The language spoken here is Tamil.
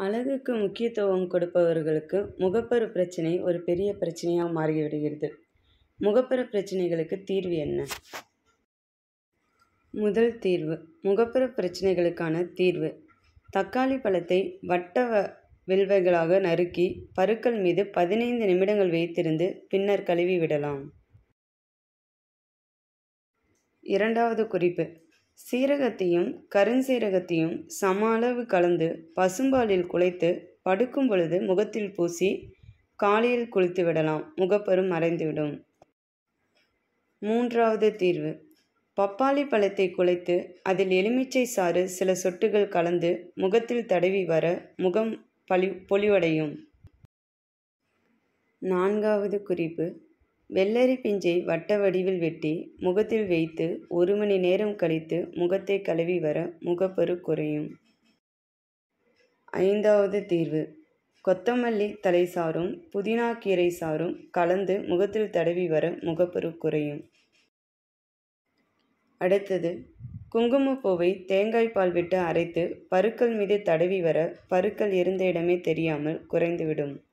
அழகுக்கு முக்கியத்துவம் கொடுப்பவர்களுக்கு முகப்பரு பிரச்சனை ஒரு பெரிய பிரச்சனையாக மாறிவிடுகிறது முகப்பரு பிரச்சனைகளுக்கு தீர்வு என்ன முதல் தீர்வு முகப்பரு பிரச்சனைகளுக்கான தீர்வு தக்காளி பழத்தை வட்ட வ வில்வைகளாக நறுக்கி பருக்கள் மீது பதினைந்து நிமிடங்கள் வைத்திருந்து பின்னர் கழுவி விடலாம் இரண்டாவது குறிப்பு சீரகத்தையும் கருஞ்சீரகத்தையும் சம அளவு கலந்து பசும்பாலில் குழைத்து படுக்கும் பொழுது முகத்தில் பூசி காலையில் குளித்து விடலாம் முகப்பரு மறைந்துவிடும் மூன்றாவது தீர்வு பப்பாளி பழத்தை குழைத்து அதில் எலுமிச்சை சாறு சில சொட்டுகள் கலந்து முகத்தில் தடவி வர முகம் பளி பொலிவடையும் நான்காவது குறிப்பு வெள்ளரி பிஞ்சை வட்ட வடிவில் வெட்டி முகத்தில் வைத்து ஒரு மணி நேரம் கழித்து முகத்தை கழுவி வர முகப்பரு குறையும் ஐந்தாவது தீர்வு கொத்தமல்லி தலை சாறும் புதினா கீரை சாறும் கலந்து முகத்தில் தடவி வர முகப்பரு குறையும் அடுத்தது குங்குமப்பூவை தேங்காய் பால் விட்டு அரைத்து பருக்கள் மீது தடவி வர பருக்கள் இருந்த இடமே தெரியாமல் குறைந்துவிடும்